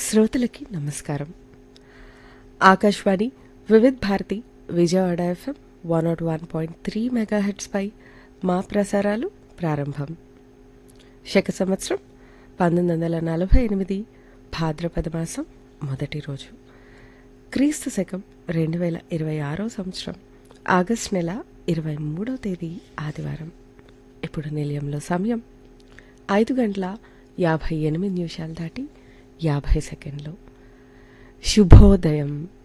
శ్రోతలకి నమస్కారం Akashvani Vividh Bharati Vijayawada FM one naught one point three మెగాహెడ్స్పై మా ప్రసారాలు ప్రారంభం శక సంవత్సరం పంతొమ్మిది వందల నలభై ఎనిమిది భాద్రపద మాసం మొదటి రోజు క్రీస్తు శకం రెండు వేల ఇరవై ఆరో సంవత్సరం ఆగస్ట్ నెల ఇరవై మూడవ తేదీ ఆదివారం ఇప్పుడు నిలయంలో సమయం ఐదు గంటల యాభై ఎనిమిది నిమిషాలు దాటి యాభై సెకండ్లు శుభోదయం